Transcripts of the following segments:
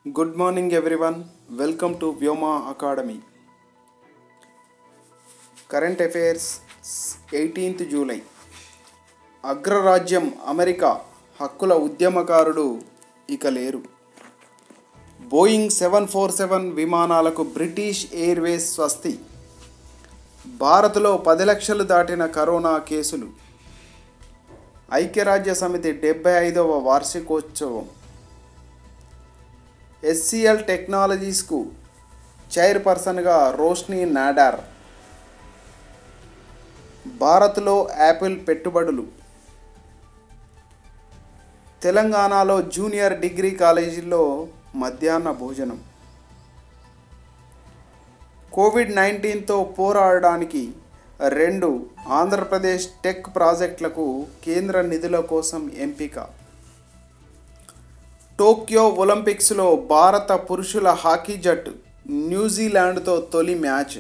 Good morning everyone welcome to Vyoma academy current affairs eighteenth July అగ్రరాజ్యం America హక్కుల ఉద్యమకారుడు ఇక లేరు బోయింగ్ సెవెన్ ఫోర్ సెవెన్ విమానాలకు బ్రిటిష్ ఎయిర్వేస్ స్వస్తి భారత్లో పది లక్షలు దాటిన కరోనా కేసులు ఐక్యరాజ్య సమితి డెబ్బై ఐదవ వార్షికోత్సవం ఎస్సిఎల్ టెక్నాలజీస్కు చైర్పర్సన్గా రోష్ని నాడార్ భారత్లో యాపిల్ పెట్టుబడులు తెలంగాణలో జూనియర్ డిగ్రీ కాలేజీల్లో మధ్యాహ్న భోజనం కోవిడ్ నైన్టీన్తో పోరాడడానికి రెండు ఆంధ్రప్రదేశ్ టెక్ ప్రాజెక్టులకు కేంద్ర నిధుల కోసం ఎంపిక టోక్యో ఒలింపిక్స్లో భారత పురుషుల హాకీ జట్టు న్యూజిలాండ్తో తొలి మ్యాచ్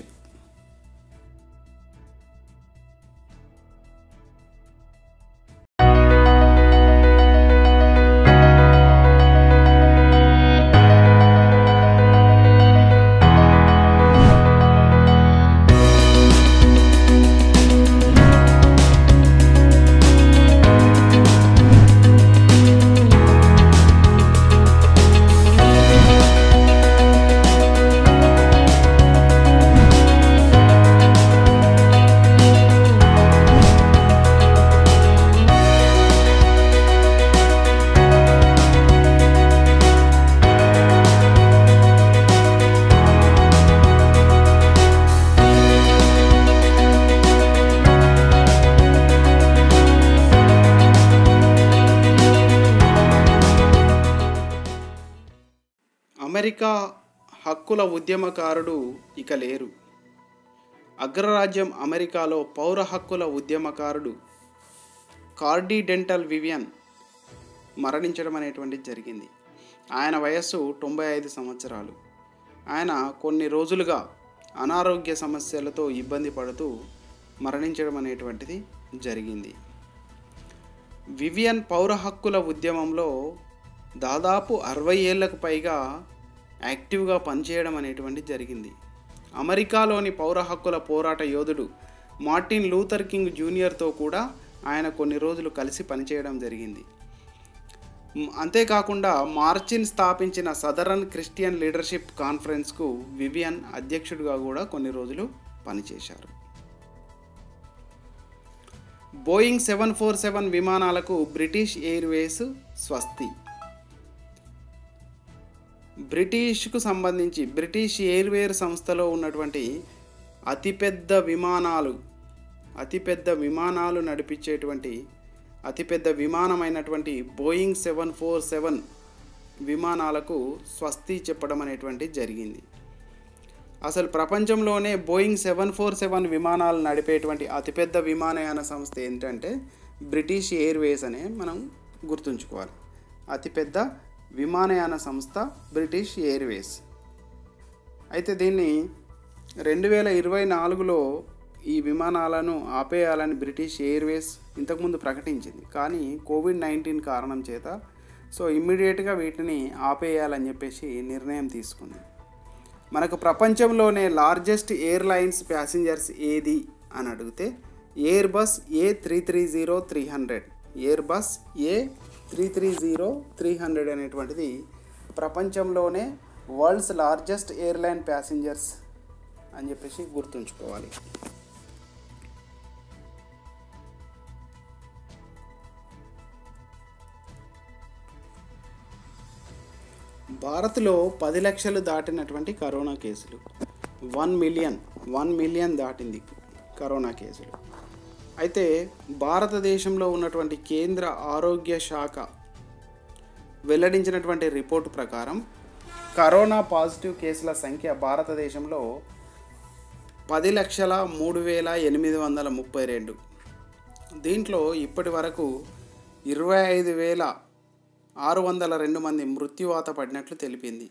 అమెరికా హక్కుల ఉద్యమకారుడు ఇక లేరు అగ్రరాజ్యం అమెరికాలో పౌర హక్కుల ఉద్యమకారుడు కార్డీ డెంటల్ వివియన్ మరణించడం అనేటువంటిది జరిగింది ఆయన వయస్సు తొంభై ఐదు సంవత్సరాలు ఆయన కొన్ని రోజులుగా అనారోగ్య సమస్యలతో ఇబ్బంది పడుతూ మరణించడం అనేటువంటిది జరిగింది వివియన్ పౌర హక్కుల ఉద్యమంలో దాదాపు అరవై ఏళ్లకు పైగా యాక్టివ్గా పనిచేయడం అనేటువంటిది జరిగింది అమెరికాలోని పౌర హక్కుల పోరాట యోధుడు మార్టిన్ లూథర్ కింగ్ జూనియర్తో కూడా ఆయన కొన్ని రోజులు కలిసి పనిచేయడం జరిగింది మ్, అంతేకాకుండా మార్చిన్ స్థాపించిన సదరన్ క్రిస్టియన్ లీడర్షిప్ కాన్ఫరెన్స్కు వివియన్ అధ్యక్షుడిగా కూడా కొన్ని రోజులు పనిచేశారు బోయింగ్ సెవెన్ ఫోర్ సెవెన్ విమానాలకు బ్రిటిష్ ఎయిర్వేస్ స్వస్తి బ్రిటిష్కు సంబంధించి బ్రిటిష్ ఎయిర్వేర్ సంస్థలో ఉన్నటువంటి అతిపెద్ద విమానాలు అతిపెద్ద విమానాలు నడిపించేటువంటి అతిపెద్ద విమానమైనటువంటి బోయింగ్ సెవెన్ ఫోర్ సెవెన్ విమానాలకు స్వస్తి చెప్పడం అనేటువంటి జరిగింది అసలు ప్రపంచంలోనే బోయింగ్ సెవెన్ ఫోర్ సెవెన్ విమానాలు నడిపేటువంటి అతిపెద్ద విమానయాన సంస్థ ఏంటంటే బ్రిటిష్ ఎయిర్వేస్ అనే మనం గుర్తుంచుకోవాలి అతిపెద్ద విమానయాన సంస్థ బ్రిటిష్ ఎయిర్వేస్ అయితే దీన్ని రెండు వేల ఇరవై నాలుగులో ఈ విమానాలను ఆపేయాలని బ్రిటిష్ ఎయిర్వేస్ ఇంతకుముందు ప్రకటించింది కానీ కోవిడ్ నైన్టీన్ కారణం చేత సో ఇమ్మీడియట్గా వీటిని ఆపేయాలని చెప్పేసి నిర్ణయం తీసుకుంది మనకు ప్రపంచంలోనే లార్జెస్ట్ ఎయిర్లైన్స్ ప్యాసింజర్స్ ఏది అని అడిగితే Airbus A three three zero three hundred Airbus A three three zero three hundred అనేటువంటిది ప్రపంచంలోనే వరల్డ్స్ లార్జెస్ట్ ఎయిర్లైన్ ప్యాసింజర్స్ అని చెప్పేసి గుర్తుంచుకోవాలి భారత్లో పది లక్షలు దాటినటువంటి కరోనా కేసులు వన్ మిలియన్ వన్ మిలియన్ దాటింది కరోనా కేసులు అయితే భారతదేశంలో ఉన్నటువంటి కేంద్ర ఆరోగ్య శాఖ వెల్లడించినటువంటి రిపోర్టు ప్రకారం కరోనా పాజిటివ్ కేసుల సంఖ్య భారతదేశంలో పది లక్షల మూడు వేల ఎనిమిది వందల ముప్పై రెండు దీంట్లో ఇప్పటి వరకు ఇరవై ఐదు వేల ఆరు వందల రెండు మంది మృత్యువాత పడినట్లు తెలిపింది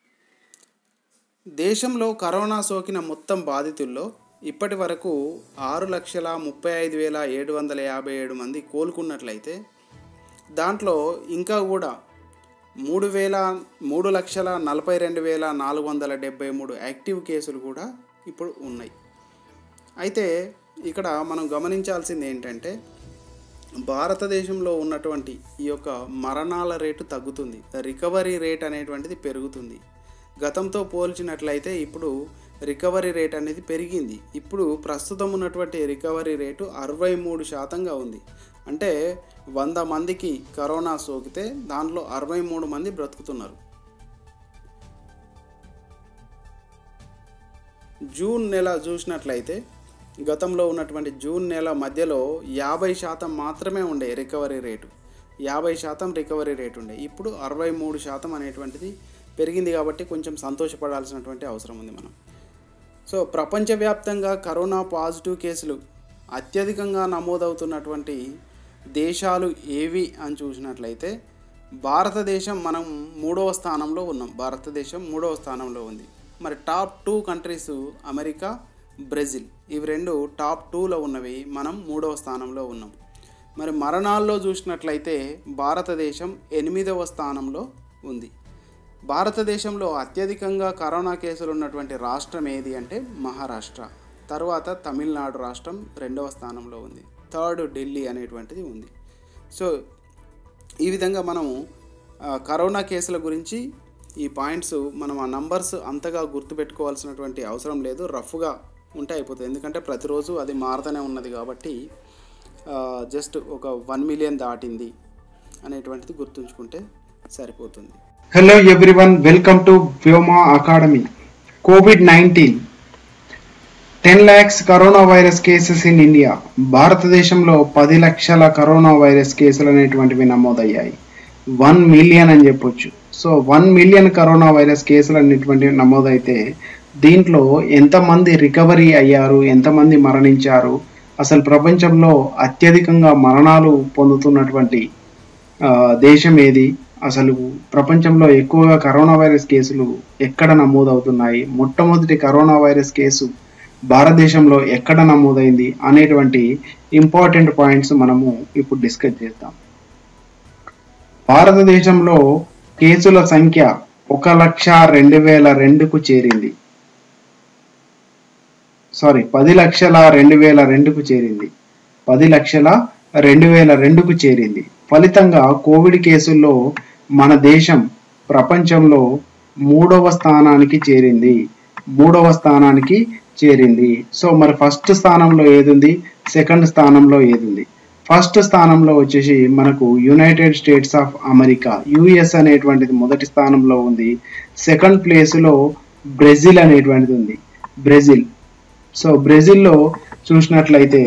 దేశంలో కరోనా సోకిన మొత్తం బాధితుల్లో ఇప్పటి వరకు ఆరు లక్షల ముప్పై ఐదు వేల ఏడు వందల యాభై ఏడు మంది కోలుకున్నట్లయితే దాంట్లో ఇంకా కూడా మూడు వేల మూడు లక్షల నలభై రెండు వేల నాలుగు వందల డెబ్బై మూడు యాక్టివ్ కేసులు కూడా ఇప్పుడు ఉన్నాయి అయితే ఇక్కడ మనం గమనించాల్సింది ఏంటంటే భారతదేశంలో ఉన్నటువంటి ఈ యొక్క మరణాల రేటు తగ్గుతుంది రికవరీ రేట్ అనేటువంటిది పెరుగుతుంది గతంతో పోల్చినట్లయితే ఇప్పుడు రికవరీ రేట్ అనేది పెరిగింది ఇప్పుడు ప్రస్తుతం ఉన్నటువంటి రికవరీ రేటు అరవై మూడు శాతంగా ఉంది అంటే వంద మందికి కరోనా సోకితే దాంట్లో అరవై మూడు మంది బ్రతుకుతున్నారు జూన్ నెల చూసినట్లయితే గతంలో ఉన్నటువంటి జూన్ నెల మధ్యలో యాభై శాతం మాత్రమే ఉండే రికవరీ రేటు యాభై శాతం రికవరీ రేటు ఉండే ఇప్పుడు అరవై మూడు శాతం అనేటువంటిది పెరిగింది కాబట్టి కొంచెం సంతోషపడాల్సినటువంటి అవసరం ఉంది మనం సో ప్రపంచవ్యాప్తంగా కరోనా పాజిటివ్ కేసులు అత్యధికంగా నమోదవుతున్నటువంటి దేశాలు ఏవి అని చూసినట్లయితే భారతదేశం మనం మూడవ స్థానంలో ఉన్నాం భారతదేశం మూడవ స్థానంలో ఉంది మరి top two countries America Brazil ఇవి రెండు టాప్ టూలో ఉన్నవి మనం మూడవ స్థానంలో ఉన్నాం మరి మరణాల్లో చూసినట్లయితే భారతదేశం ఎనిమిదవ స్థానంలో ఉంది భారతదేశంలో అత్యధికంగా కరోనా కేసులు ఉన్నటువంటి రాష్ట్రం ఏది అంటే మహారాష్ట్ర తర్వాత తమిళనాడు రాష్ట్రం రెండవ స్థానంలో ఉంది థర్డ్ ఢిల్లీ అనేటువంటిది ఉంది సో ఈ విధంగా మనము ఆ, కరోనా కేసుల గురించి ఈ పాయింట్స్ మనం ఆ నంబర్స్ అంతగా గుర్తుపెట్టుకోవాల్సినటువంటి అవసరం లేదు రఫ్గా ఉంటే అయిపోతుంది ఎందుకంటే ప్రతిరోజు అది మారుతూనే ఉన్నది కాబట్టి జస్ట్ ఒక వన్ మిలియన్ దాటింది అనేటువంటిది గుర్తుంచుకుంటే సరిపోతుంది Hello everyone, welcome to Vyoma Academy. COVID 19 10 lakhs corona virus cases in India భారతదేశంలో పది లక్షల కరోనా వైరస్ కేసులు అనేటువంటివి నమోదయ్యాయి వన్ మిలియన్ అని చెప్పొచ్చు so one million corona virus కేసులు అనేటువంటివి నమోదైతే దీంట్లో ఎంతమంది రికవరీ అయ్యారు ఎంతమంది మరణించారు అసలు ప్రపంచంలో అత్యధికంగా మరణాలు పొందుతున్నటువంటి ఆ, దేశం ఏది అసలు ప్రపంచంలో ఎక్కువగా కరోనా వైరస్ కేసులు ఎక్కడ నమోదవుతున్నాయి మొట్టమొదటి కరోనా వైరస్ కేసు భారతదేశంలో ఎక్కడ నమోదైంది అనేటువంటి ఇంపార్టెంట్ పాయింట్స్ మనము ఇప్పుడు డిస్కస్ చేద్దాం భారతదేశంలో కేసుల సంఖ్య ఒక లక్ష రెండు వేల రెండుకు చేరింది సారీ పది లక్షల రెండు వేల రెండుకు చేరింది పది లక్షల రెండు వేల రెండుకు చేరింది ఫలితంగా కోవిడ్ కేసుల్లో మన దేశం ప్రపంచంలో మూడవ స్థానానికి చేరింది మూడవ స్థానానికి చేరింది సో మరి ఫస్ట్ స్థానంలో ఏదుంది సెకండ్ స్థానంలో ఏదుంది ఫస్ట్ స్థానంలో వచ్చేసి మనకు United States of America US అనేటువంటిది మొదటి స్థానంలో ఉంది సెకండ్ ప్లేస్లో బ్రెజిల్ అనేటువంటిది ఉంది బ్రెజిల్ సో బ్రెజిల్లో చూసినట్లయితే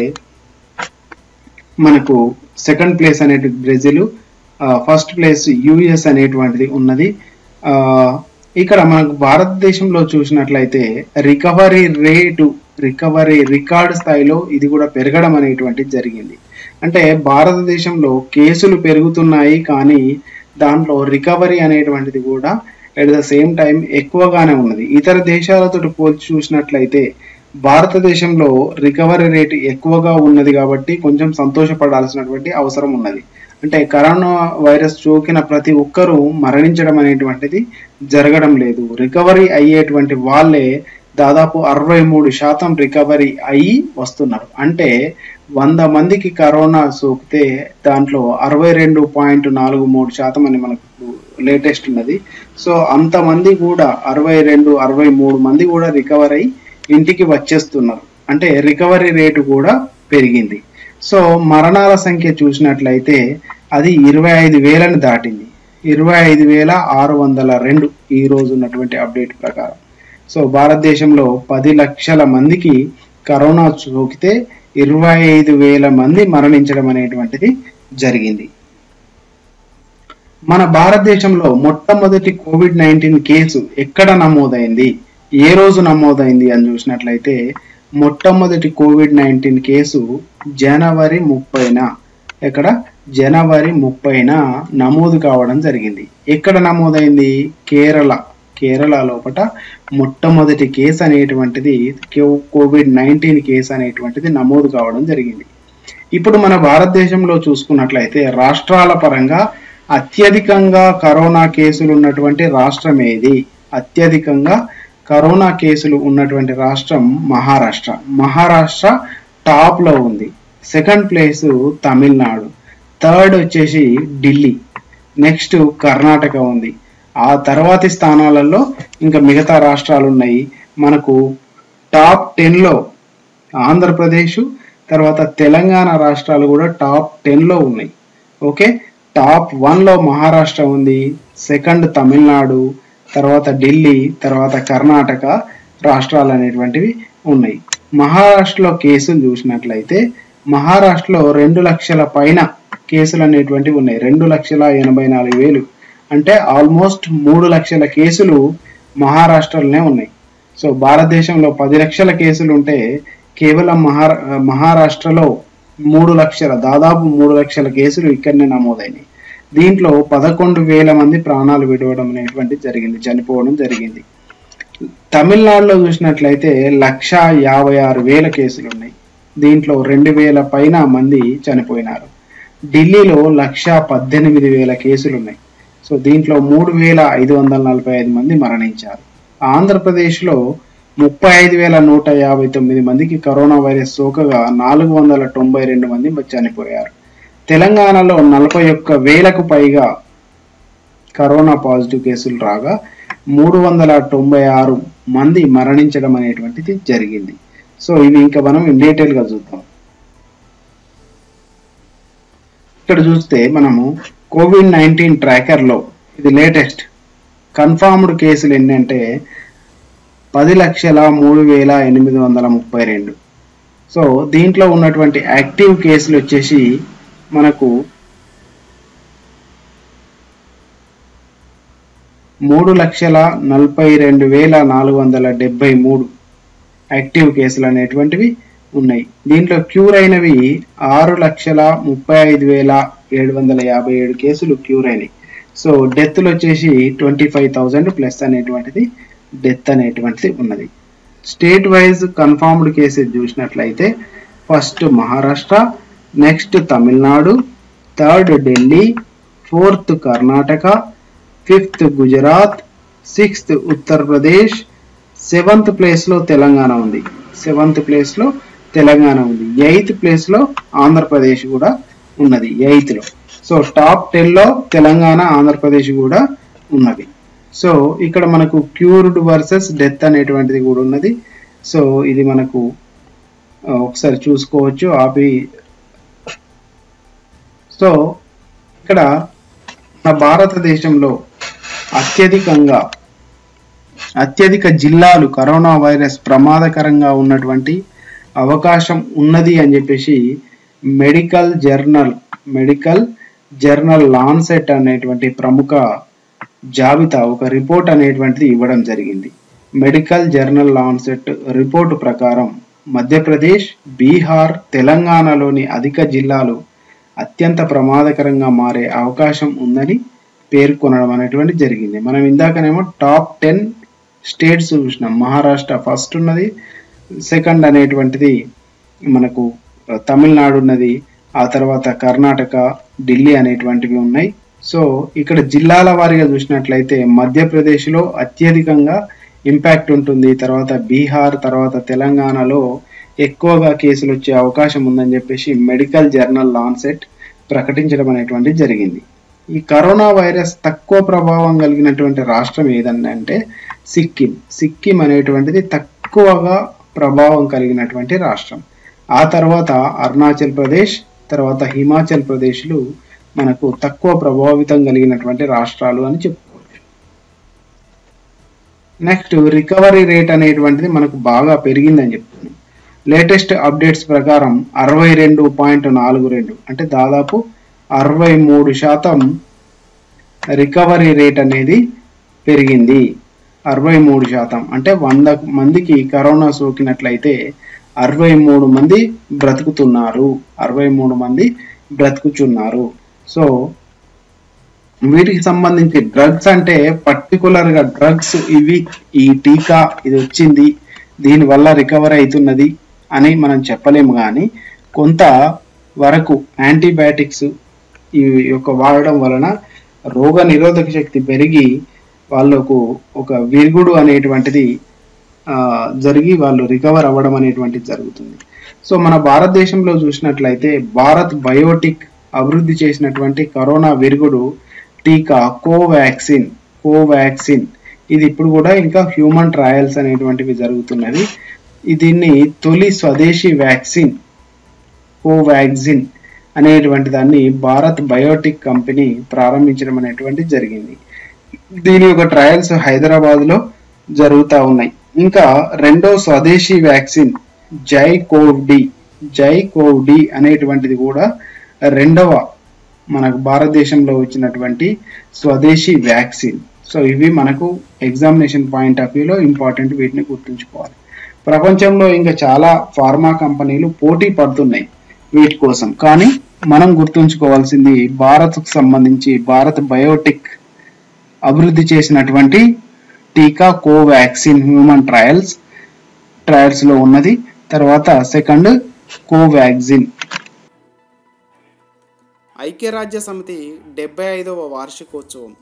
మనకు సెకండ్ ప్లేస్ అనేటిది బ్రెజిల్ ఫస్ట్ ప్లేస్ యుఎస్ అనేటువంటిది ఉన్నది ఆ, ఇక్కడ మనకు భారతదేశంలో చూసినట్లయితే రికవరీ రేటు రికవరీ రికార్డ్ స్థాయిలో ఇది కూడా పెరగడం అనేటువంటిది జరిగింది అంటే భారతదేశంలో కేసులు పెరుగుతున్నాయి కానీ దాంట్లో రికవరీ అనేటువంటిది కూడా ఎట్ ద సేమ్ టైం ఎక్కువగానే ఉన్నది ఇతర దేశాలతో పోల్చి చూసినట్లయితే భారతదేశంలో రికవరీ రేటు ఎక్కువగా ఉన్నది కాబట్టి కొంచెం సంతోషపడాల్సినటువంటి అవసరం ఉన్నది అంటే కరోనా వైరస్ సోకిన ప్రతి ఒక్కరూ మరణించడం అనేటువంటిది జరగడం లేదు రికవరీ అయ్యేటువంటి వాళ్ళే దాదాపు అరవై మూడు శాతం రికవరీ అయ్యి వస్తున్నారు అంటే వంద మందికి కరోనా సోకితే దాంట్లో అరవై రెండు పాయింట్ నాలుగు మూడు శాతం అని మనకు లేటెస్ట్ ఉన్నది సో అంతమంది కూడా అరవై రెండు అరవై మూడు మంది కూడా రికవర్ అయ్యి ఇంటికి వచ్చేస్తున్నారు అంటే రికవరీ రేటు కూడా పెరిగింది సో మరణాల సంఖ్య చూసినట్లయితే అది ఇరవై ఐదు వేలను దాటింది ఇరవై ఐదు వేల ఆరు వందల రెండు ఈ రోజు ఉన్నటువంటి అప్డేట్ ప్రకారం సో భారతదేశంలో పది లక్షల మందికి కరోనా సోకితే ఇరవై ఐదు వేల మంది మరణించడం అనేటువంటిది జరిగింది మన భారతదేశంలో మొట్టమొదటి కోవిడ్ నైన్టీన్ కేసు ఎక్కడ నమోదైంది ఏ రోజు నమోదైంది అని చూసినట్లయితే మొట్టమొదటి కోవిడ్ నైన్టీన్ కేసు జనవరి ముప్పైన ఎక్కడ జనవరి ముప్పైన నమోదు కావడం జరిగింది ఎక్కడ నమోదైంది కేరళ కేరళ లోపట మొట్టమొదటి కేసు అనేటువంటిది కో- కోవిడ్ నైన్టీన్ కేసు అనేటువంటిది నమోదు కావడం జరిగింది ఇప్పుడు మన భారతదేశంలో చూసుకున్నట్లయితే రాష్ట్రాల పరంగా అత్యధికంగా కరోనా కేసులు ఉన్నటువంటి రాష్ట్రం ఏది అత్యధికంగా కరోనా కేసులు ఉన్నటువంటి రాష్ట్రం మహారాష్ట్ర మహారాష్ట్ర టాప్ లో ఉంది సెకండ్ ప్లేస్ తమిళనాడు థర్డ్ వచ్చేసి ఢిల్లీ నెక్స్ట్ కర్ణాటక ఉంది ఆ తర్వాతి స్థానాలలో ఇంకా మిగతా రాష్ట్రాలు ఉన్నాయి మనకు టాప్ టెన్లో ఆంధ్రప్రదేశ్ తర్వాత తెలంగాణ రాష్ట్రాలు కూడా టాప్ టెన్లో ఉన్నాయి ఓకే టాప్ వన్లో మహారాష్ట్ర ఉంది సెకండ్ తమిళనాడు తర్వాత ఢిల్లీ తర్వాత కర్ణాటక రాష్ట్రాలు అనేటువంటివి ఉన్నాయి మహారాష్ట్రలో కేసులు చూసినట్లయితే మహారాష్ట్రలో రెండు లక్షల పైన కేసులు అనేటువంటివి ఉన్నాయి రెండు లక్షల ఎనభై నాలుగు వేలు అంటే ఆల్మోస్ట్ మూడు లక్షల కేసులు మహారాష్ట్రలోనే ఉన్నాయి సో భారతదేశంలో పది లక్షల కేసులు ఉంటే కేవలం మహారా మహారాష్ట్రలో మూడు లక్షల దాదాపు మూడు లక్షల కేసులు ఇక్కడనే నమోదైనాయి దీంట్లో పదకొండు వేల మంది ప్రాణాలు విడవడం అనేటువంటి జరిగింది చనిపోవడం జరిగింది తమిళనాడులో చూసినట్లయితే లక్ష యాభై ఆరు వేల కేసులు ఉన్నాయి దీంట్లో రెండు వేల పైన మంది చనిపోయినారు ఢిల్లీలో లక్ష పద్దెనిమిది వేల కేసులు ఉన్నాయి సో దీంట్లో మూడు వేల ఐదు వందల నలభై ఐదు మంది మరణించారు ఆంధ్రప్రదేశ్లో ముప్పై ఐదు వేల నూట యాభై తొమ్మిది మందికి కరోనా వైరస్ సోకగా నాలుగు వందల తొంభై రెండు మంది చనిపోయారు తెలంగాణలో నలభై ఒక్క వేలకు పైగా కరోనా పాజిటివ్ కేసులు రాగా మూడు వందల తొంభై ఆరు మంది మరణించడం అనేటువంటిది జరిగింది సో ఇవి ఇంకా మనం ఇన్ డీటెయిల్ గా చూద్దాం ఇక్కడ చూస్తే మనము కోవిడ్ నైన్టీన్ ట్రాకర్ లో ఇది లేటెస్ట్ కన్ఫర్మ్డ్ కేసులు ఎన్నంటే పది లక్షల మూడు వేల ఎనిమిది వందల ముప్పై రెండు సో దీంట్లో ఉన్నటువంటి యాక్టివ్ కేసులు వచ్చేసి మనకు మూడు లక్షల నలభై రెండు వేల నాలుగు వందల డెబ్బై మూడు యాక్టివ్ కేసులు అనేటువంటివి ఉన్నాయి దీంట్లో క్యూర్ అయినవి ఆరు లక్షల ముప్పై ఐదు వేల ఏడు వందల యాభై ఏడు కేసులు క్యూర్ అయినాయి సో డెత్లు వచ్చేసి ట్వంటీ ఫైవ్ థౌజండ్ ప్లస్ అనేటువంటిది డెత్ అనేటువంటిది ఉన్నది స్టేట్ వైజ్ కన్ఫర్మ్డ్ కేసెస్ చూసినట్లయితే first Maharashtra next Tamil Nadu third Delhi fourth Karnataka fifth Gujarat sixth Uttar Pradesh seventh ప్లేస్లో తెలంగాణ ఉంది సెవెంత్ ప్లేస్లో తెలంగాణ ఉంది ఎయిత్ ప్లేస్లో ఆంధ్రప్రదేశ్ కూడా ఉన్నది ఎయిత్లో సో టాప్ టెన్లో తెలంగాణ ఆంధ్రప్రదేశ్ కూడా ఉన్నది సో ఇక్కడ మనకు క్యూర్డ్ వర్సెస్ డెత్ అనేటువంటిది కూడా ఉన్నది సో ఇది మనకు ఆ, ఒకసారి చూసుకోవచ్చు ఆపి సో ఇక్కడ మన భారతదేశంలో అత్యధికంగా అత్యధిక జిల్లాలు కరోనా వైరస్ ప్రమాదకరంగా ఉన్నటువంటి అవకాశం ఉన్నది అని చెప్పేసి medical journal medical journal Lancet అనేటువంటి ప్రముఖ జాబితా ఒక రిపోర్ట్ అనేటువంటిది ఇవ్వడం జరిగింది మెడికల్ జర్నల్ లాన్సెట్ రిపోర్టు ప్రకారం మధ్యప్రదేశ్ బీహార్ తెలంగాణలోని అధిక జిల్లాలు అత్యంత ప్రమాదకరంగా మారే అవకాశం ఉందని పేర్కొనడం అనేటువంటి జరిగింది మనం ఇందాకనేమో టాప్ టెన్ స్టేట్స్ చూసినాం మహారాష్ట్ర ఫస్ట్ ఉన్నది సెకండ్ అనేటువంటిది మనకు ఆ, తమిళనాడు ఉన్నది ఆ తర్వాత కర్ణాటక ఢిల్లీ అనేటువంటివి ఉన్నాయి సో ఇక్కడ జిల్లాల వారీగా చూసినట్లయితే మధ్యప్రదేశ్లో అత్యధికంగా ఇంపాక్ట్ ఉంటుంది తర్వాత బీహార్ తర్వాత తెలంగాణలో ఎక్కువగా కేసులు వచ్చే అవకాశం ఉందని చెప్పేసి మెడికల్ జర్నల్ లాన్సెట్ ప్రకటించడం అనేటువంటిది జరిగింది ఈ కరోనా వైరస్ తక్కువ ప్రభావం కలిగినటువంటి రాష్ట్రం ఏదన్నా అంటే సిక్కిం సిక్కిం అనేటువంటిది తక్కువగా ప్రభావం కలిగినటువంటి రాష్ట్రం ఆ తర్వాత అరుణాచల్ ప్రదేశ్ తర్వాత హిమాచల్ ప్రదేశ్లు మనకు తక్కువ ప్రభావితం కలిగినటువంటి రాష్ట్రాలు అని చెప్పుకోవచ్చు నెక్స్ట్ రికవరీ రేట్ అనేటువంటిది మనకు బాగా పెరిగిందని చెప్తున్నాం లేటెస్ట్ అప్డేట్స్ ప్రకారం అరవై రెండు పాయింట్ నాలుగు రెండు అంటే దాదాపు అరవై మూడు శాతం రికవరీ రేట్ అనేది పెరిగింది అరవై మూడు శాతం అంటే వంద మందికి కరోనా సోకినట్లయితే అరవై మూడు మంది బ్రతుకుతున్నారు అరవై మూడు మంది బ్రతుకుచున్నారు సో వీటికి సంబంధించి డ్రగ్స్ అంటే పర్టికులర్ గా డ్రగ్స్ ఇవి ఈ టీకా ఇది వచ్చింది దీని వల్ల రికవర్ అవుతున్నది అని మనం చెప్పలేము కానీ కొంత వరకు యాంటీబయాటిక్స్ ఈ యొక్క వాడడం వలన రోగ నిరోధక శక్తి పెరిగి వాళ్ళకు ఒక విరుగుడు అనేటువంటిది ఆ, జరిగి వాళ్ళు రికవర్ అవ్వడం అనేటువంటిది జరుగుతుంది సో మన భారతదేశంలో చూసినట్లయితే భారత్ బయోటిక్ అభివృద్ధి చేసినటువంటి కరోనా విరుగుడు టీకా కోవాక్సిన్ కోవాక్సిన్ ఇది ఇప్పుడు కూడా ఇంకా హ్యూమన్ ట్రయల్స్ అనేటువంటివి జరుగుతున్నవి ఈ దీన్ని తొలి స్వదేశీ వ్యాక్సిన్ కోవాక్సిన్ అనేటువంటి దాన్ని భారత్ బయోటిక్ కంపెనీ ప్రారంభించడం అనేటువంటి జరిగింది దీని యొక్క ట్రయల్స్ హైదరాబాద్ లో జరుగుతూ ఉన్నాయి ఇంకా రెండో స్వదేశీ vaccine ZyCoV D ZyCoV D అనేటువంటిది కూడా రెండవ మనకు భారతదేశంలో వచ్చినటువంటి స్వదేశీ వ్యాక్సిన్ సో ఇవి మనకు ఎగ్జామినేషన్ పాయింట్ ఆఫ్ వ్యూలో ఇంపార్టెంట్ వీటిని గుర్తుంచుకోవాలి ప్రపంచంలో ఇంకా చాలా ఫార్మా కంపెనీలు పోటీ పడుతున్నాయి వీటి కోసం కానీ మనం గుర్తుంచుకోవాల్సింది భారత్కు సంబంధించి భారత్ బయోటిక్ అభివృద్ధి చేసినటువంటి టీకా కోవాక్సిన్ హ్యూమన్ ట్రయల్స్ ట్రయల్స్ లో ఉన్నది తర్వాత సెకండ్ కోవాక్సిన్ ఐక్యరాజ్య సమితి డెబ్బై ఐదవ వార్షికోత్సవం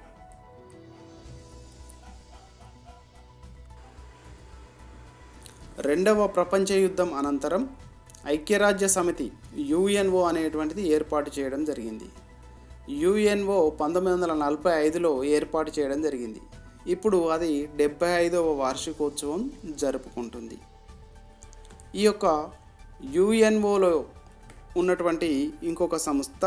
రెండవ ప్రపంచ యుద్ధం అనంతరం ఐక్యరాజ్య సమితి యుఎన్ఓ అనేటువంటిది ఏర్పాటు చేయడం జరిగింది యుఎన్ఓ పంతొమ్మిది వందల నలభై ఐదులో ఏర్పాటు చేయడం జరిగింది ఇప్పుడు అది డెబ్బై ఐదవ వార్షికోత్సవం జరుపుకుంటుంది ఈ యొక్క యుఎన్ఓలో ఉన్నటువంటి ఇంకొక సంస్థ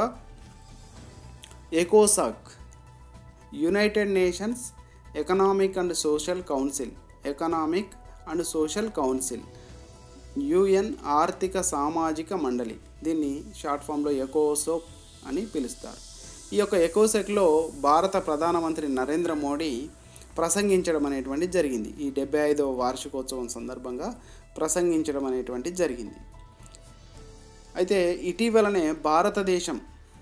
ఎకోసాక్ United Nations economic and social council economic and social council UN ఆర్థిక సామాజిక మండలి దీన్ని షార్ట్ ఫామ్లో ఎకోసోక్ అని పిలుస్తారు ఈ యొక్క ఎకోసెక్లో భారత ప్రధానమంత్రి నరేంద్ర మోడీ ప్రసంగించడం అనేటువంటి జరిగింది ఈ డెబ్బై ఐదవ వార్షికోత్సవం సందర్భంగా ప్రసంగించడం అనేటువంటి జరిగింది అయితే ఇటీవలనే భారతదేశం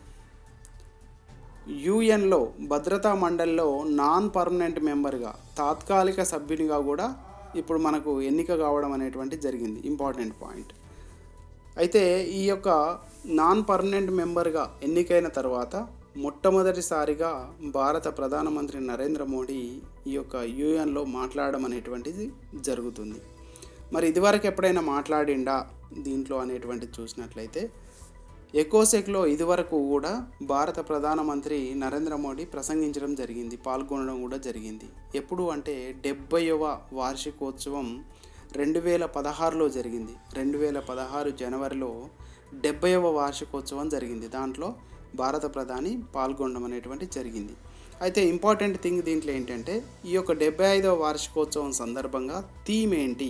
యుఎన్లో భద్రతా మండలిలో నాన్ పర్మనెంట్ మెంబర్గా తాత్కాలిక సభ్యునిగా కూడా ఇప్పుడు మనకు ఎన్నిక కావడం అనేటువంటి జరిగింది ఇంపార్టెంట్ పాయింట్ అయితే ఈ యొక్క నాన్ పర్మనెంట్ మెంబర్గా ఎన్నికైన తర్వాత మొట్టమొదటిసారిగా భారత ప్రధానమంత్రి నరేంద్ర మోడీ ఈ యొక్క యుఎన్లో మాట్లాడడం అనేటువంటిది జరుగుతుంది మరి ఇదివరకు ఎప్పుడైనా మాట్లాడిండా దీంట్లో అనేటువంటిది చూసినట్లయితే ఎకోసెక్లో ఇదివరకు కూడా భారత ప్రధానమంత్రి నరేంద్ర మోడీ ప్రసంగించడం జరిగింది పాల్గొనడం కూడా జరిగింది ఎప్పుడు అంటే డెబ్బైవ వార్షికోత్సవం రెండు వేల పదహారులో జరిగింది రెండు వేల పదహారు జనవరిలో డెబ్బైవ వార్షికోత్సవం జరిగింది దాంట్లో భారత ప్రధాని పాల్గొనడం అనేటువంటి జరిగింది అయితే ఇంపార్టెంట్ థింగ్ దీంట్లో ఏంటంటే ఈ యొక్క డెబ్బై ఐదవ వార్షికోత్సవం సందర్భంగా థీమ్ ఏంటి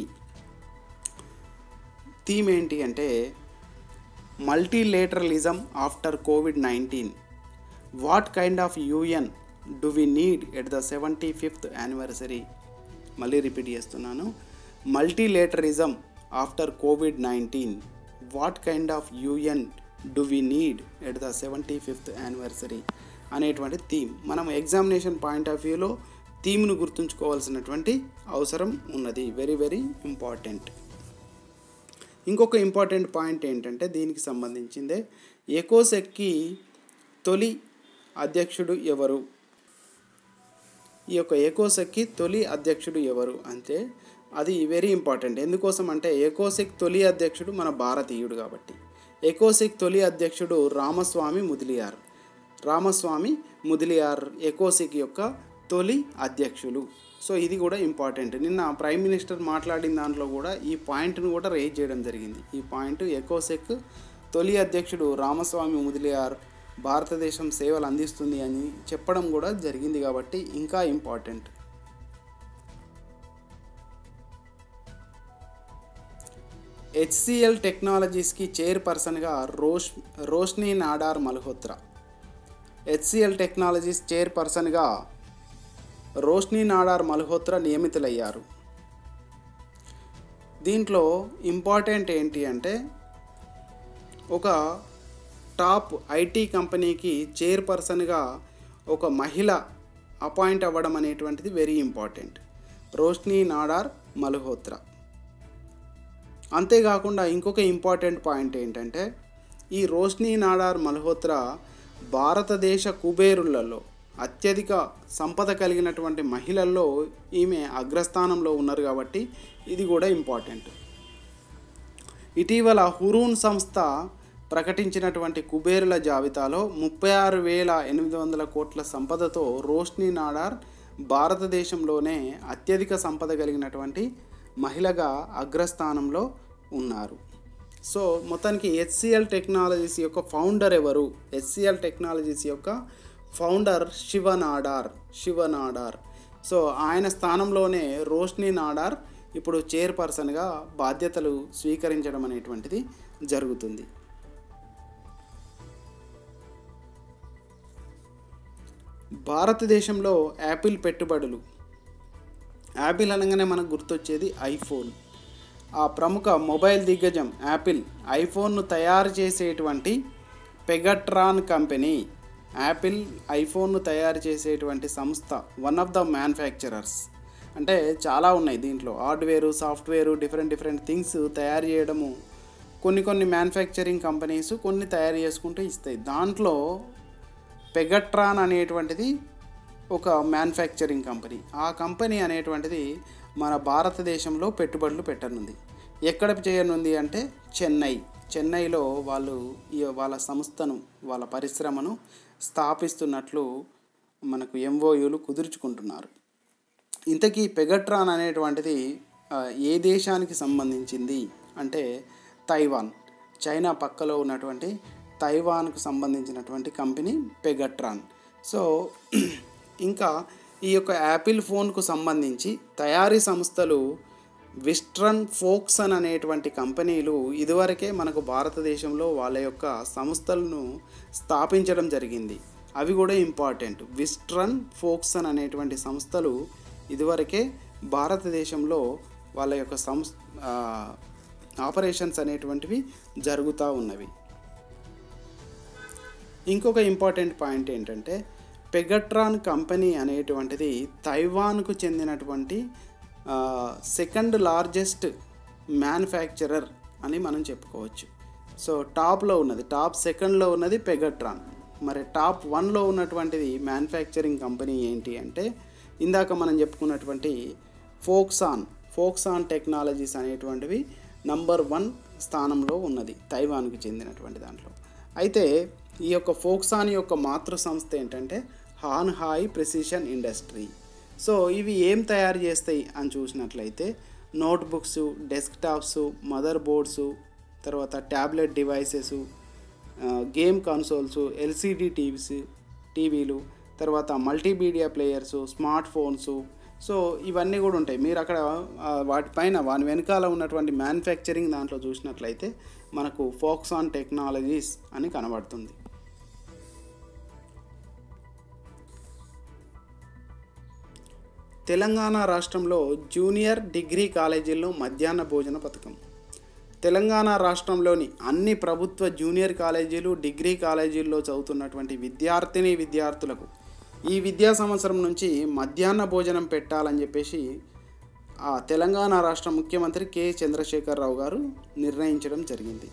థీమ్ ఏంటి అంటే multilateralism after COVID nineteen what kind of UN do we need at the seventy fifth anniversary మళ్ళీ రిపీట్ చేస్తున్నాను multilateralism after COVID nineteen what kind of UN do we need at the seventy fifth anniversary అనేటువంటి theme మనం examination point of వ్యూలో థీమ్ను గుర్తుంచుకోవాల్సినటువంటి అవసరం ఉన్నది very very important ఇంకొక ఇంపార్టెంట్ పాయింట్ ఏంటంటే దీనికి సంబంధించిందే ఎకోసెక్కి తొలి అధ్యక్షుడు ఎవరు ఈ యొక్క ఎకోసెక్కి తొలి అధ్యక్షుడు ఎవరు అంటే అది వెరీ ఇంపార్టెంట్ ఎందుకోసం అంటే ఎకోసెక్ తొలి అధ్యక్షుడు మన భారతీయుడు కాబట్టి ఎకోసెక్ తొలి అధ్యక్షుడు రామస్వామి ముదిలియార్ రామస్వామి ముదిలియార్ ఎకోసెక్ యొక్క తొలి అధ్యక్షులు సో ఇది కూడా ఇంపార్టెంట్ నిన్న ప్రైమ్ మినిస్టర్ మాట్లాడిన దాంట్లో కూడా ఈ పాయింట్ను కూడా రేజ్ చేయడం జరిగింది ఈ పాయింట్ ఎకోసెక్ తొలి అధ్యక్షుడు రామస్వామి ముదిలియార్ భారతదేశం సేవలు అందిస్తుంది అని చెప్పడం కూడా జరిగింది కాబట్టి ఇంకా ఇంపార్టెంట్ హెచ్సిఎల్ టెక్నాలజీస్కి చైర్పర్సన్గా రోష్ రోష్ని నాడార్ మల్హోత్రా హెచ్సిఎల్ టెక్నాలజీస్ చైర్పర్సన్గా రోష్ని నాడార్ మల్హోత్రా నియమితులయ్యారు దీంట్లో ఇంపార్టెంట్ ఏంటి అంటే ఒక టాప్ ఐటీ కంపెనీకి చైర్పర్సన్గా ఒక మహిళ అపాయింట్ అవ్వడం అనేటువంటిది వెరీ ఇంపార్టెంట్ రోష్ని నాడార్ మల్హోత్రా అంతేకాకుండా ఇంకొక ఇంపార్టెంట్ పాయింట్ ఏంటంటే ఈ రోష్ని నాడార్ మల్హోత్రా భారతదేశ కుబేరులలో అత్యధిక సంపద కలిగినటువంటి మహిళల్లో ఈమె అగ్రస్థానంలో ఉన్నారు కాబట్టి ఇది కూడా ఇంపార్టెంట్ ఇటీవల హురూన్ సంస్థ ప్రకటించినటువంటి కుబేరుల జాబితాలో ముప్పై ఆరు వేల ఎనిమిది వందల కోట్ల సంపదతో రోష్ని నాడార్ భారతదేశంలోనే అత్యధిక సంపద కలిగినటువంటి మహిళగా అగ్రస్థానంలో ఉన్నారు సో మొత్తానికి హెచ్సిఎల్ టెక్నాలజీస్ యొక్క ఫౌండర్ ఎవరు హెచ్సిఎల్ టెక్నాలజీస్ యొక్క ఫౌండర్ శివ నాడార్ శివ నాడార్ సో ఆయన స్థానంలోనే రోష్ని నాడార్ ఇప్పుడు చైర్పర్సన్గా బాధ్యతలు స్వీకరించడం అనేటువంటిది జరుగుతుంది భారతదేశంలో యాపిల్ పెట్టుబడులు యాపిల్ అనగానే మనకు గుర్తొచ్చేది ఐఫోన్ ఆ ప్రముఖ మొబైల్ దిగ్గజం యాపిల్ ఐఫోన్ను తయారు చేసేటువంటి పెగట్రాన్ కంపెనీ యాపిల్ ఐఫోన్ను తయారు చేసేటువంటి సంస్థ వన్ ఆఫ్ ద మ్యానుఫ్యాక్చరర్స్ అంటే చాలా ఉన్నాయి దీంట్లో hardware software different different things తయారు చేయడము కొన్ని కొన్ని మ్యానుఫ్యాక్చరింగ్ కంపెనీస్ కొన్ని తయారు చేసుకుంటూ ఇస్తాయి దాంట్లో పెగట్రాన్ అనేటువంటిది ఒక మ్యానుఫ్యాక్చరింగ్ కంపెనీ ఆ కంపెనీ అనేటువంటిది మన భారతదేశంలో పెట్టుబడులు పెట్టనుంది ఎక్కడ చేయనుంది అంటే చెన్నై చెన్నైలో వాళ్ళు ఈ వాళ్ళ సంస్థను వాళ్ళ పరిశ్రమను స్థాపిస్తున్నట్లు మనకు ఎంఓయూలు కుదుర్చుకుంటున్నారు ఇంతకీ పెగట్రాన్ అనేటువంటిది ఆ, ఏ దేశానికి సంబంధించింది అంటే తైవాన్ చైనా పక్కలో ఉన్నటువంటి తైవాన్కు సంబంధించినటువంటి కంపెనీ పెగట్రాన్ సో ఇంకా ఈ యొక్క యాపిల్ ఫోన్కు సంబంధించి తయారీ సంస్థలు విస్ట్రన్ ఫోక్సన్ అనేటువంటి కంపెనీలు ఇదివరకే మనకు భారతదేశంలో వాళ్ళ యొక్క సంస్థలను స్థాపించడం జరిగింది అవి కూడా ఇంపార్టెంట్ విస్ట్రన్ ఫోక్సన్ అనేటువంటి సంస్థలు ఇదివరకే భారతదేశంలో వాళ్ళ యొక్క సంస్ ఆ, ఆపరేషన్స్ అనేటువంటివి జరుగుతూ ఉన్నవి ఇంకొక ఇంపార్టెంట్ పాయింట్ ఏంటంటే పెగట్రాన్ కంపెనీ అనేటువంటిది తైవాన్కు చెందినటువంటి సెకండ్ లార్జెస్ట్ మ్యానుఫ్యాక్చరర్ అని మనం చెప్పుకోవచ్చు సో టాప్లో ఉన్నది టాప్ సెకండ్లో ఉన్నది పెగట్రాన్ మరి టాప్ వన్లో ఉన్నటువంటిది మ్యానుఫ్యాక్చరింగ్ కంపెనీ ఏంటి అంటే ఇందాక మనం చెప్పుకున్నటువంటి ఫోక్సాన్ ఫోక్సాన్ టెక్నాలజీస్ అనేటువంటివి నంబర్ వన్ స్థానంలో ఉన్నది తైవాన్కు చెందినటువంటి దాంట్లో అయితే ఈ యొక్క ఫోక్సాన్ యొక్క మాతృ సంస్థ ఏంటంటే హాన్హాయ్ ప్రెసిషన్ ఇండస్ట్రీ సో ఇవి ఏం తయారు చేస్తాయి అని చూసినట్లయితే నోట్బుక్స్ డెస్క్టాప్స్ మదర్ బోర్డ్స్ తర్వాత tablet devices game consoles LCD TVs టీవీలు తర్వాత multimedia players smartphones so ఇవన్నీ కూడా ఉంటాయి మీరు అక్కడ ఆ, వాటిపైన వాని వెనకాల ఉన్నటువంటి మ్యానుఫ్యాక్చరింగ్ దాంట్లో చూసినట్లయితే మనకు ఫోక్సాన్ టెక్నాలజీస్ అని కనబడుతుంది తెలంగాణ రాష్ట్రంలో జూనియర్ డిగ్రీ కాలేజీల్లో మధ్యాహ్న భోజన పథకం తెలంగాణ రాష్ట్రంలోని అన్ని ప్రభుత్వ జూనియర్ కాలేజీలు డిగ్రీ కాలేజీల్లో చదువుతున్నటువంటి విద్యార్థిని విద్యార్థులకు ఈ విద్యా సంవత్సరం నుంచి మధ్యాహ్న భోజనం పెట్టాలని చెప్పేసి ఆ తెలంగాణ రాష్ట్ర ముఖ్యమంత్రి కె చంద్రశేఖరరావు గారు నిర్ణయించడం జరిగింది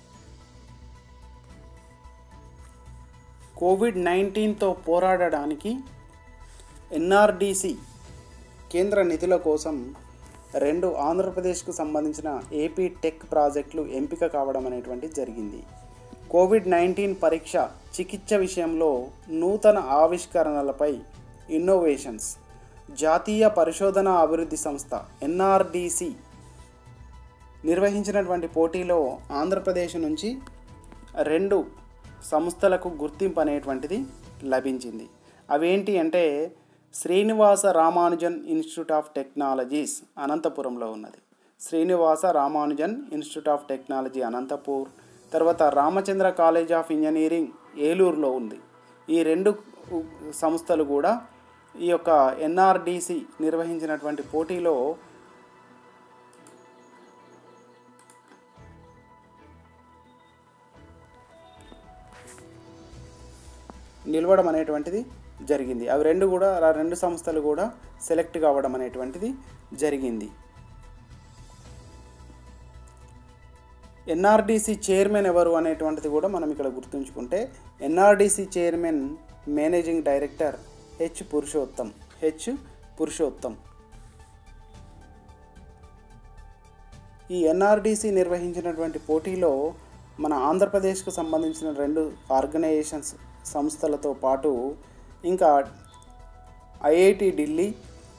కోవిడ్ నైన్టీన్తో పోరాడడానికి ఎన్ఆర్డిసి కేంద్ర నిధుల కోసం రెండు ఆంధ్రప్రదేశ్కు సంబంధించిన ఏపీ టెక్ ప్రాజెక్టులు ఎంపిక కావడం అనేటువంటిది జరిగింది కోవిడ్ నైన్టీన్ పరీక్ష చికిత్స విషయంలో నూతన ఆవిష్కరణలపై ఇన్నోవేషన్స్ జాతీయ పరిశోధన అభివృద్ధి సంస్థ ఎన్ఆర్డిసి నిర్వహించినటువంటి పోటీలో ఆంధ్రప్రదేశ్ నుంచి రెండు సంస్థలకు గుర్తింపు అనేటువంటిది లభించింది అవేంటి అంటే Srinivasa Ramanujan institute of technologies అనంతపురంలో ఉన్నది Srinivasa Ramanujan institute of technology Anantapur తర్వాత రామచంద్ర కాలేజ్ ఆఫ్ ఇంజనీరింగ్ ఏలూరులో ఉంది ఈ రెండు సంస్థలు కూడా ఈ యొక్క ఎన్ఆర్డిసి నిర్వహించినటువంటి పోటీలో నిలవడం అనేటువంటిది జరిగింది అవి రెండు కూడా ఆ రెండు సంస్థలు కూడా సెలెక్ట్ కావడం అనేటువంటిది జరిగింది ఎన్ఆర్డీసీ చైర్మన్ ఎవరు అనేటువంటిది కూడా మనం ఇక్కడ గుర్తుంచుకుంటే NRDC chairman managing director H Purushottam H Purushottam ఈ ఎన్ఆర్డీసీ నిర్వహించినటువంటి పోటీలో మన ఆంధ్రప్రదేశ్కు సంబంధించిన రెండు ఆర్గనైజేషన్స్ సంస్థలతో పాటు ఇంకా IIT Delhi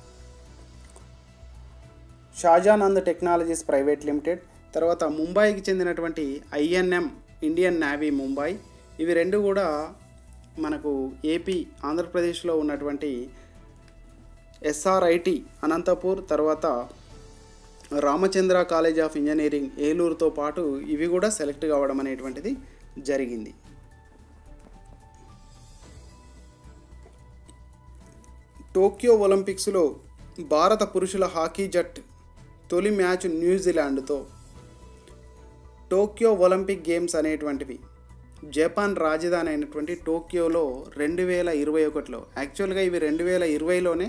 Shajanand technologies private limited తర్వాత ముంబైకి చెందినటువంటి ఐఎన్ఎం ఇండియన్ నేవీ ముంబై ఇవి రెండు కూడా మనకు ఏపీ ఆంధ్రప్రదేశ్లో ఉన్నటువంటి ఎస్ఆర్ఐటి అనంతపూర్ తర్వాత రామచంద్ర కాలేజ్ ఆఫ్ ఇంజనీరింగ్ ఏలూరుతో పాటు ఇవి కూడా సెలెక్ట్ కావడం అనేటువంటిది జరిగింది టోక్యో ఒలింపిక్స్లో భారత పురుషుల హాకీ జట్టు తొలి మ్యాచ్ న్యూజిలాండ్తో టోక్యో ఒలింపిక్ గేమ్స్ అనేటువంటివి జపాన్ రాజధాని అయినటువంటి టోక్యోలో రెండు వేల ఇరవై ఒకటిలో యాక్చువల్గా ఇవి రెండు వేల ఇరవైలోనే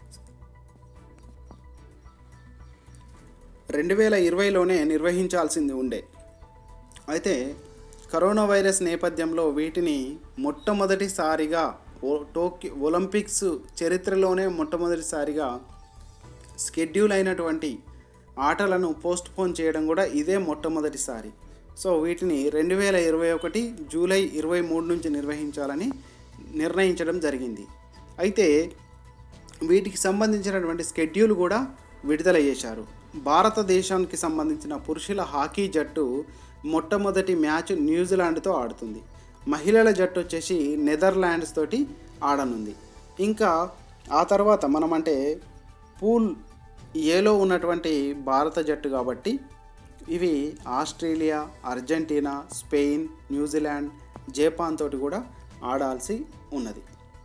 రెండు వేల ఇరవైలోనే నిర్వహించాల్సింది ఉండే అయితే కరోనా వైరస్ నేపథ్యంలో వీటిని మొట్టమొదటిసారిగా ఓ టోక్యో ఒలింపిక్స్ చరిత్రలోనే మొట్టమొదటిసారిగా షెడ్యూల్ అయినటువంటి ఆటలను పోస్ట్ పోన్ చేయడం కూడా ఇదే మొట్టమొదటిసారి సో వీటిని రెండు వేల ఇరవై ఒకటి జూలై ఇరవై మూడు నుంచి నిర్వహించాలని నిర్ణయించడం జరిగింది అయితే వీటికి సంబంధించినటువంటి స్కెడ్యూల్ కూడా విడుదల చేశారు భారతదేశానికి సంబంధించిన పురుషుల హాకీ జట్టు మొట్టమొదటి మ్యాచ్ న్యూజిలాండ్తో ఆడుతుంది మహిళల జట్టు వచ్చేసి నెదర్లాండ్స్ తోటి ఆడనుంది ఇంకా ఆ తర్వాత మనం అంటే పూల్ ఏలో ఉన్నటువంటి భారత జట్టు కాబట్టి ఇవి Australia Argentina Spain New Zealand Japan తోటి కూడా ఆడాల్సి ఉన్నది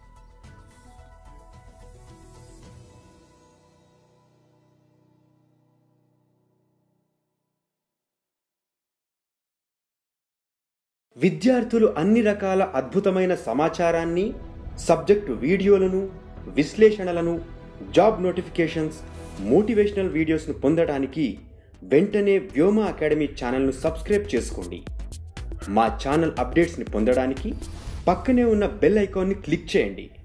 విద్యార్థులు అన్ని రకాల అద్భుతమైన సమాచారాన్ని సబ్జెక్టు వీడియోలను విశ్లేషణలను జాబ్ నోటిఫికేషన్స్ మోటివేషనల్ వీడియోస్ను పొందడానికి వెంటనే వ్యోమ అకాడమీ ఛానల్ను సబ్స్క్రైబ్ చేసుకోండి మా ఛానల్ అప్డేట్స్ని పొందడానికి పక్కనే ఉన్న బెల్ ఐకాన్ని క్లిక్ చేయండి